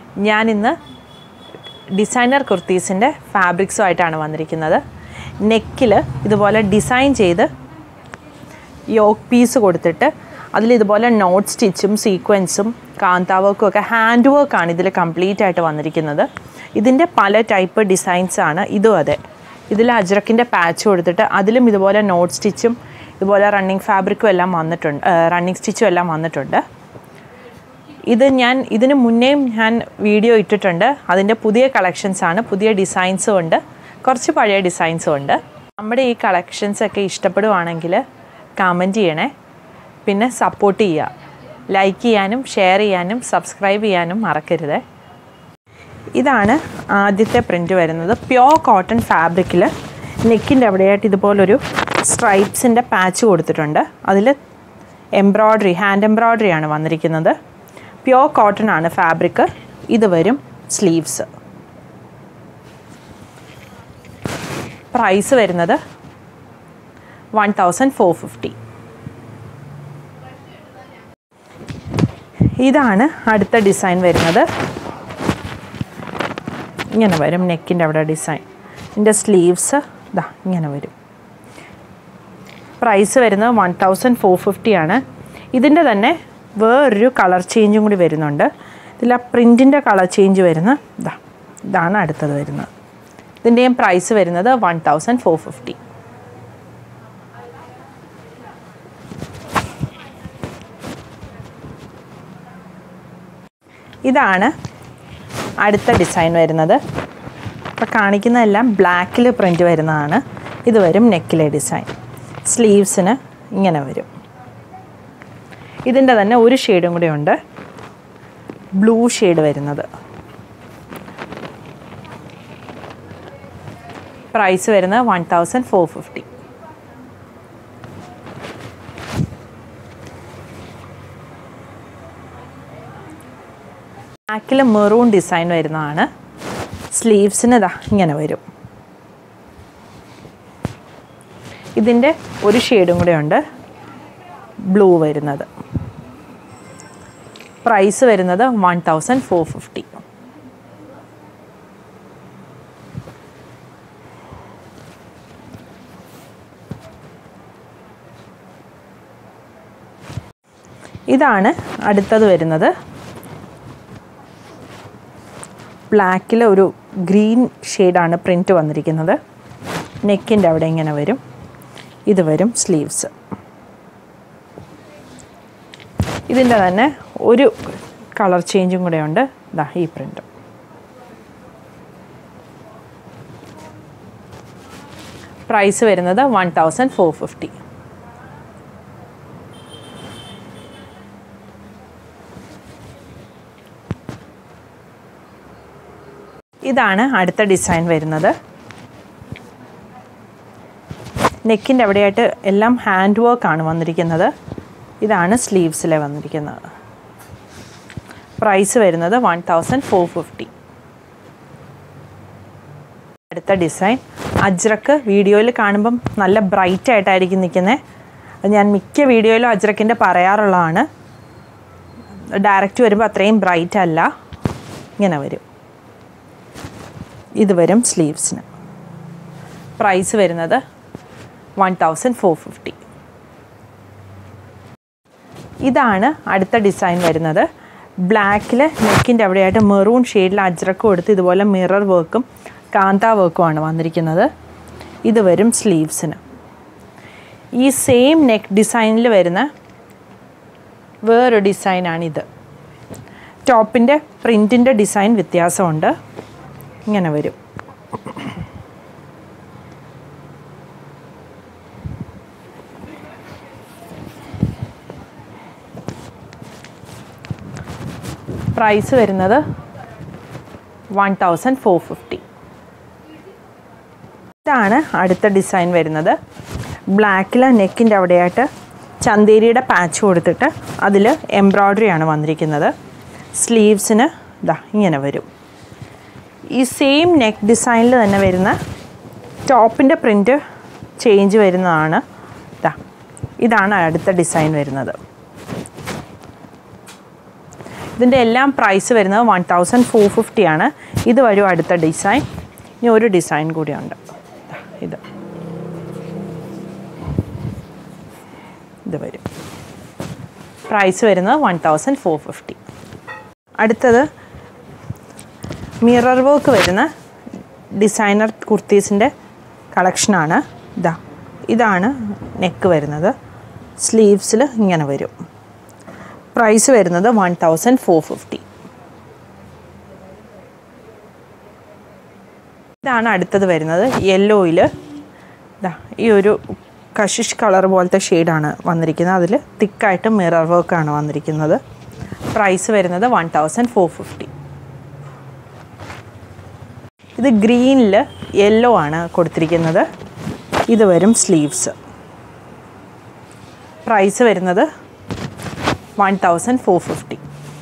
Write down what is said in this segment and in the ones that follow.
ഞാനിന്ന് ഡിസൈനർ കുർത്തീസിൻ്റെ ഫാബ്രിക്സുമായിട്ടാണ് വന്നിരിക്കുന്നത് നെക്കിൽ ഇതുപോലെ ഡിസൈൻ ചെയ്ത് യോക്ക് പീസ് കൊടുത്തിട്ട് അതിൽ ഇതുപോലെ നോട്ട് സ്റ്റിച്ചും സീക്വൻസും കാന്താ വർക്കും ഒക്കെ ഹാൻഡ് വർക്കാണ് ഇതിൽ കംപ്ലീറ്റ് ആയിട്ട് വന്നിരിക്കുന്നത് ഇതിൻ്റെ പല ടൈപ്പ് ഡിസൈൻസ് ആണ് ഇതും അതെ ഇതിൽ അജ്രക്കിൻ്റെ പാച്ച് കൊടുത്തിട്ട് അതിലും ഇതുപോലെ നോട്ട് സ്റ്റിച്ചും ഇതുപോലെ റണ്ണിങ് ഫാബ്രിക്കും എല്ലാം വന്നിട്ടുണ്ട് റണ്ണിങ് സ്റ്റിച്ചും എല്ലാം വന്നിട്ടുണ്ട് ഇത് ഞാൻ ഇതിന് മുന്നേയും ഞാൻ വീഡിയോ ഇട്ടിട്ടുണ്ട് അതിൻ്റെ പുതിയ കളക്ഷൻസ് ആണ് പുതിയ ഡിസൈൻസും ഉണ്ട് കുറച്ച് പഴയ ഡിസൈൻസും ഉണ്ട് നമ്മുടെ ഈ കളക്ഷൻസ് ഒക്കെ ഇഷ്ടപ്പെടുവാണെങ്കിൽ കമൻറ്റ് ചെയ്യണേ പിന്നെ സപ്പോർട്ട് ചെയ്യുക ലൈക്ക് ചെയ്യാനും ഷെയർ ചെയ്യാനും സബ്സ്ക്രൈബ് ചെയ്യാനും മറക്കരുത് ഇതാണ് ആദ്യത്തെ പ്രിൻ്റ് വരുന്നത് പ്യോർ കോട്ടൺ ഫാബ്രിക്കിൽ നെക്കിൻ്റെ അവിടെയായിട്ട് ഇതുപോലൊരു സ്ട്രൈപ്സിൻ്റെ പാച്ച് കൊടുത്തിട്ടുണ്ട് അതിൽ എംബ്രോയ്ഡറി ഹാൻഡ് എംബ്രോയ്ഡറി ആണ് വന്നിരിക്കുന്നത് പ്യോർ കോട്ടൺ ആണ് ഫാബ്രിക് ഇത് വരും സ്ലീവ്സ് പ്രൈസ് വരുന്നത് വൺ തൗസൻഡ് ഫോർ ഫിഫ്റ്റി ഇതാണ് അടുത്ത ഡിസൈൻ വരുന്നത് ഇങ്ങനെ വരും നെക്കിൻ്റെ അവിടെ ഡിസൈൻ ഇതിൻ്റെ സ്ലീവ്സ് ഇതാ ഇങ്ങനെ വരും പ്രൈസ് വരുന്നത് വൺ തൗസൻഡ് ഫോർ ഫിഫ്റ്റി ആണ് ഇതിൻ്റെ തന്നെ വേറൊരു കളർ ചേഞ്ചും കൂടി വരുന്നുണ്ട് ഇതിൽ ആ പ്രിൻറ്റിൻ്റെ കളർ ചേഞ്ച് വരുന്ന ഇതാ ഇതാണ് അടുത്തത് വരുന്നത് ഇതിൻ്റെയും പ്രൈസ് വരുന്നത് വൺ തൗസൻഡ് ഫോർ ഫിഫ്റ്റി ഇതാണ് അടുത്ത ഡിസൈൻ വരുന്നത് ഇപ്പോൾ കാണിക്കുന്നതെല്ലാം ബ്ലാക്കിൽ പ്രിൻ്റ് വരുന്നതാണ് ഇത് വരും നെക്കിലെ ഡിസൈൻ സ്ലീവ്സിന് ഇങ്ങനെ വരും ഇതിൻ്റെ തന്നെ ഒരു ഷെയ്ഡും കൂടി ഉണ്ട് ബ്ലൂ ഷെയ്ഡ് വരുന്നത് പ്രൈസ് വരുന്നത് വൺ തൗസൻഡ് ഫോർ ഫിഫ്റ്റി ബാക്കിൽ മെറൂൺ ഡിസൈൻ വരുന്നതാണ് സ്ലീവ്സിന് ഇതാ ഇങ്ങനെ വരും ഇതിൻ്റെ ഒരു ഷെയ്ഡും കൂടെ ഉണ്ട് ബ്ലൂ വരുന്നത് പ്രൈസ് വരുന്നത് വൺ തൗസൻഡ് ഫോർ ഫിഫ്റ്റി ഇതാണ് അടുത്തത് വരുന്നത് ബ്ലാക്കിൽ ഒരു ഗ്രീൻ ഷെയ്ഡാണ് പ്രിൻറ്റ് വന്നിരിക്കുന്നത് നെക്കിൻ്റെ അവിടെ ഇങ്ങനെ വരും ഇത് വരും സ്ലീവ്സ് ഇതിൻ്റെ തന്നെ ഒരു കളർ ചേഞ്ചും കൂടെ ഉണ്ട് ഇതാ ഈ പ്രിൻ്റ് പ്രൈസ് വരുന്നത് വൺ തൗസൻഡ് ഫോർ ഫിഫ്റ്റി ഇതാണ് അടുത്ത ഡിസൈൻ വരുന്നത് നെക്കിൻ്റെ അവിടെയായിട്ട് എല്ലാം ഹാൻഡ് വർക്കാണ് വന്നിരിക്കുന്നത് ഇതാണ് സ്ലീവ്സിലെ വന്നിരിക്കുന്നത് പ്രൈസ് വരുന്നത് വൺ തൗസൻഡ് ഫോർ ഫിഫ്റ്റി അടുത്ത ഡിസൈൻ അജ്രക്ക് വീഡിയോയിൽ കാണുമ്പം നല്ല ബ്രൈറ്റ് ആയിട്ടായിരിക്കും നിൽക്കുന്നത് ഞാൻ മിക്ക വീഡിയോയിലും അജ്രക്കിൻ്റെ പറയാറുള്ളതാണ് ഡയറക്റ്റ് വരുമ്പോൾ അത്രയും ബ്രൈറ്റ് അല്ല ഇങ്ങനെ വരും ഇത് വരും സ്ലീവ്സിന് പ്രൈസ് വരുന്നത് വൺ തൗസൻഡ് ഫോർ ഫിഫ്റ്റി ഇതാണ് അടുത്ത ഡിസൈൻ വരുന്നത് ബ്ലാക്കിൽ നെക്കിൻ്റെ അവിടെയായിട്ട് മെറൂൺ ഷെയ്ഡിൽ അജ്രക്ക് കൊടുത്ത് ഇതുപോലെ മിറർ വർക്കും കാന്ത വർക്കുമാണ് വന്നിരിക്കുന്നത് ഇത് വരും സ്ലീവ്സിന് ഈ സെയിം നെക്ക് ഡിസൈനിൽ വരുന്ന വേറൊരു ഡിസൈനാണിത് ടോപ്പിൻ്റെ പ്രിൻറ്റിൻ്റെ ഡിസൈൻ വ്യത്യാസമുണ്ട് ഇങ്ങനെ വരും പ്രൈസ് വരുന്നത് വൺ തൗസൻഡ് ഫോർ ഫിഫ്റ്റി ഇതാണ് അടുത്ത ഡിസൈൻ വരുന്നത് ബ്ലാക്കിൽ നെക്കിൻ്റെ അവിടെയായിട്ട് ചന്തേരിയുടെ പാച്ച് കൊടുത്തിട്ട് അതിൽ എംബ്രോയ്ഡറി ആണ് വന്നിരിക്കുന്നത് സ്ലീവ്സിന് ഇതാ ഇങ്ങനെ വരും ഈ സെയിം നെക്ക് ഡിസൈനിൽ തന്നെ വരുന്ന ടോപ്പിൻ്റെ പ്രിൻറ്റ് ചേഞ്ച് വരുന്നതാണ് ഇതാ ഇതാണ് അടുത്ത ഡിസൈൻ വരുന്നത് ഇതിൻ്റെ എല്ലാം പ്രൈസ് വരുന്നത് വൺ തൗസൻഡ് ഫോർ ഫിഫ്റ്റി ആണ് ഇത് വരും അടുത്ത ഡിസൈൻ ഇനി ഒരു ഡിസൈൻ കൂടിയുണ്ട് ഇത് ഇത് വരും പ്രൈസ് വരുന്നത് വൺ തൗസൻഡ് ഫോർ ഫിഫ്റ്റി അടുത്തത് മിറർ വർക്ക് വരുന്ന ഡിസൈനർ കുർത്തീസിൻ്റെ കളക്ഷനാണ് ഇതാ ഇതാണ് നെക്ക് വരുന്നത് സ്ലീവ്സിൽ ഇങ്ങനെ വരും പ്രൈസ് വരുന്നത് വൺ തൗസൻഡ് ഫോർ ഫിഫ്റ്റി ഇതാണ് അടുത്തത് വരുന്നത് യെല്ലോയിൽ ഇതാ ഈ ഒരു കഷിഷ് കളർ പോലത്തെ ഷെയ്ഡാണ് വന്നിരിക്കുന്നത് അതിൽ തിക്കായിട്ട് മിറർ വർക്കാണ് വന്നിരിക്കുന്നത് പ്രൈസ് വരുന്നത് വൺ തൗസൻഡ് ഫോർ ഫിഫ്റ്റി ഇത് ഗ്രീനിൽ യെല്ലോ ആണ് കൊടുത്തിരിക്കുന്നത് ഇത് വരും സ്ലീവ്സ് പ്രൈസ് വരുന്നത് വൺ തൗസൻഡ് ഫോർ ഫിഫ്റ്റി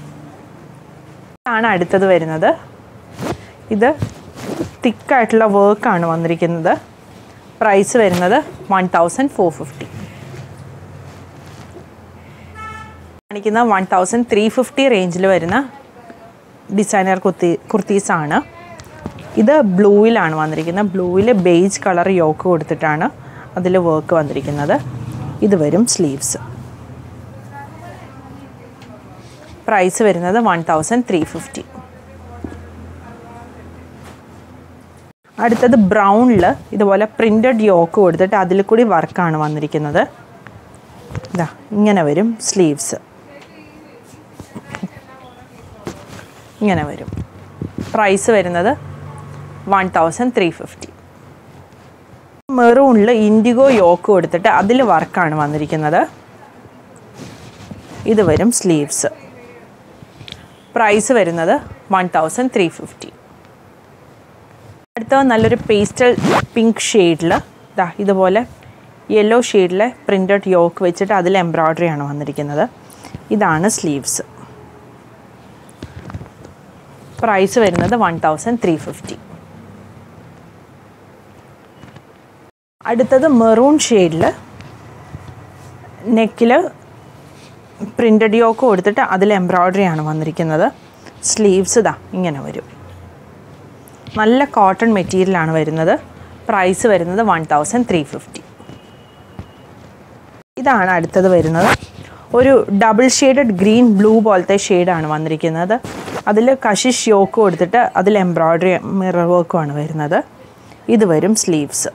ആണ് അടുത്തത് വരുന്നത് ഇത് തിക്കായിട്ടുള്ള വർക്കാണ് വന്നിരിക്കുന്നത് പ്രൈസ് വരുന്നത് വൺ തൗസൻഡ് ഫോർ ഫിഫ്റ്റി കാണിക്കുന്ന വൺ തൗസൻഡ് ത്രീ ഫിഫ്റ്റി റേഞ്ചിൽ വരുന്ന ഡിസൈനർ കുർത്തി കുർത്തീസാണ് ഇത് ബ്ലൂവിലാണ് വന്നിരിക്കുന്നത് ബ്ലൂവിൽ ബേജ് കളർ യോക്ക് കൊടുത്തിട്ടാണ് അതിൽ വർക്ക് വന്നിരിക്കുന്നത് ഇത് വരും സ്ലീവ്സ് പ്രൈസ് വരുന്നത് വൺ തൗസൻഡ് ത്രീ ഫിഫ്റ്റി അടുത്തത് ബ്രൗണിൽ ഇതുപോലെ പ്രിൻറ്റഡ് യോക്ക് കൊടുത്തിട്ട് അതിൽ കൂടി വർക്കാണ് വന്നിരിക്കുന്നത് ഇതാ ഇങ്ങനെ വരും സ്ലീവ്സ് ഇങ്ങനെ വരും പ്രൈസ് വരുന്നത് വൺ തൗസൻഡ് ത്രീ ഫിഫ്റ്റി മെറൂണിൽ ഇൻഡിഗോ യോക്ക് കൊടുത്തിട്ട് അതിൽ വർക്കാണ് വന്നിരിക്കുന്നത് ഇത് വരും സ്ലീവ്സ് പ്രൈസ് വരുന്നത് വൺ തൗസൻഡ് ത്രീ ഫിഫ്റ്റി അടുത്ത നല്ലൊരു പേസ്റ്റൽ പിങ്ക് ഷെയ്ഡിൽ ഇതാ ഇതുപോലെ യെല്ലോ ഷെയ്ഡിലെ പ്രിൻറ്റഡ് യോക്ക് വെച്ചിട്ട് അതിൽ എംബ്രോയ്ഡറി ആണ് വന്നിരിക്കുന്നത് ഇതാണ് സ്ലീവ്സ് പ്രൈസ് വരുന്നത് വൺ തൗസൻഡ് ത്രീ ഫിഫ്റ്റി അടുത്തത് മെറൂൺ ഷെയ്ഡിൽ നെക്കിൽ പ്രിൻറ്റഡ് യോക്ക് കൊടുത്തിട്ട് അതിൽ എംബ്രോയ്ഡറി ആണ് വന്നിരിക്കുന്നത് സ്ലീവ്സ് ഇതാ ഇങ്ങനെ വരും നല്ല കോട്ടൺ മെറ്റീരിയലാണ് വരുന്നത് പ്രൈസ് വരുന്നത് വൺ തൗസൻഡ് ത്രീ ഫിഫ്റ്റി ഇതാണ് അടുത്തത് വരുന്നത് ഒരു ഡബിൾ ഷെയ്ഡഡ് ഗ്രീൻ ബ്ലൂ പോലത്തെ ഷെയ്ഡാണ് വന്നിരിക്കുന്നത് അതിൽ കഷിഷ് യോക്ക് കൊടുത്തിട്ട് അതിൽ എംബ്രോയ്ഡറി മിറർ വർക്കുമാണ് വരുന്നത് ഇത് വരും സ്ലീവ്സ്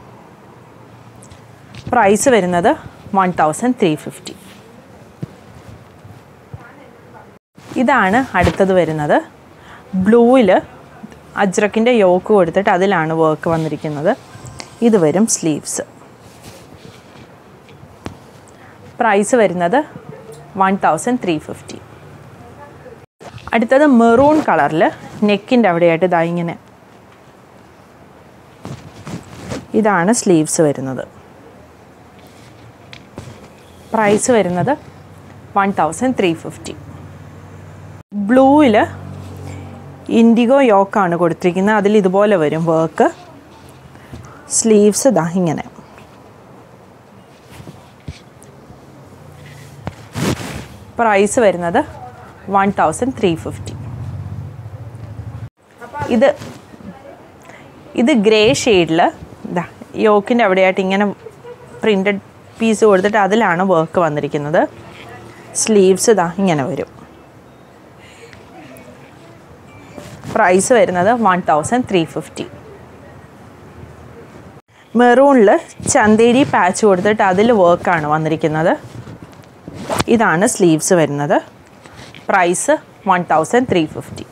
പ്രൈസ് വരുന്നത് വൺ തൗസൻഡ് ത്രീ ഫിഫ്റ്റി ഇതാണ് അടുത്തത് വരുന്നത് ബ്ലൂവിൽ അജ്രക്കിൻ്റെ യോക്ക് കൊടുത്തിട്ട് അതിലാണ് വർക്ക് വന്നിരിക്കുന്നത് ഇത് വരും സ്ലീവ്സ് പ്രൈസ് വരുന്നത് വൺ തൗസൻഡ് ത്രീ ഫിഫ്റ്റി അടുത്തത് മെറൂൺ കളറിൽ നെക്കിൻ്റെ അവിടെയായിട്ട് ഇതാ ഇങ്ങനെ ഇതാണ് സ്ലീവ്സ് വരുന്നത് പ്രൈസ് വരുന്നത് വൺ തൗസൻഡ് ത്രീ ഫിഫ്റ്റി ബ്ലൂവിൽ ഇൻഡിഗോ യോക്കാണ് കൊടുത്തിരിക്കുന്നത് അതിൽ ഇതുപോലെ വരും വർക്ക് സ്ലീവ്സ് ഇതാ ഇങ്ങനെ പ്രൈസ് വരുന്നത് വൺ തൗസൻഡ് ത്രീ ഫിഫ്റ്റി ഇത് ഇത് ഗ്രേ ഷെയ്ഡിൽ ഇതാ യോക്കിൻ്റെ അവിടെയായിട്ട് ഇങ്ങനെ പ്രിൻറ്റഡ് പീസ് കൊടുത്തിട്ട് അതിലാണ് വർക്ക് വന്നിരിക്കുന്നത് സ്ലീവ്സ് ഇതാ ഇങ്ങനെ വരും പ്രൈസ് വരുന്നത് വൺ തൗസൻഡ് ത്രീ ഫിഫ്റ്റി മെറൂണിൽ ചന്തേരി പാച്ച് കൊടുത്തിട്ട് അതിൽ വർക്കാണ് വന്നിരിക്കുന്നത് ഇതാണ് സ്ലീവ്സ് വരുന്നത് price one thousand three fifty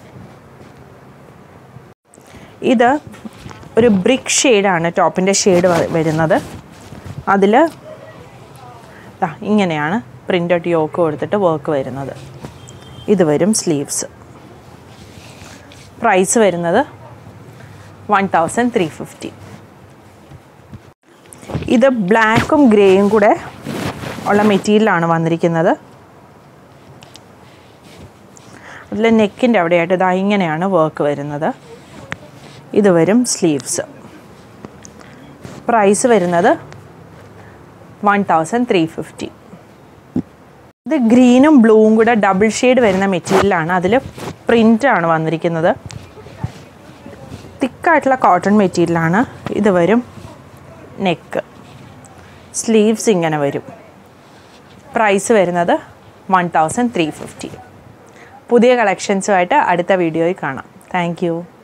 ഇത് ഒരു ബ്രിക്ക് ഷെയ്ഡാണ് ടോപ്പിൻ്റെ ഷെയ്ഡ് വരുന്നത് അതിൽ ഇങ്ങനെയാണ് പ്രിൻ്റഡ് യോക്ക് കൊടുത്തിട്ട് വർക്ക് വരുന്നത് ഇത് വരും സ്ലീവ്സ് പ്രൈസ് വരുന്നത് വൺ തൗസൻഡ് ത്രീ ഫിഫ്റ്റി ഇത് ബ്ലാക്കും ഗ്രേയും കൂടെ ഉള്ള മെറ്റീരിയലാണ് വന്നിരിക്കുന്നത് അതിൽ നെക്കിൻ്റെ അവിടെയായിട്ട് ഇതാ ഇങ്ങനെയാണ് വർക്ക് വരുന്നത് ഇത് വരും സ്ലീവ്സ് പ്രൈസ് വരുന്നത് വൺ തൗസൻഡ് ത്രീ ഫിഫ്റ്റി ഇത് ഗ്രീനും ബ്ലൂവും കൂടെ ഡബിൾ ഷെയ്ഡ് വരുന്ന മെറ്റീരിയലാണ് അതിൽ പ്രിൻ്റാണ് വന്നിരിക്കുന്നത് തിക്കായിട്ടുള്ള കോട്ടൺ മെറ്റീരിയലാണ് ഇത് വരും നെക്ക് സ്ലീവ്സ് ഇങ്ങനെ വരും പ്രൈസ് വരുന്നത് വൺ തൗസൻഡ് ത്രീ ഫിഫ്റ്റി പുതിയ കളക്ഷൻസുമായിട്ട് അടുത്ത വീഡിയോയിൽ കാണാം താങ്ക് യു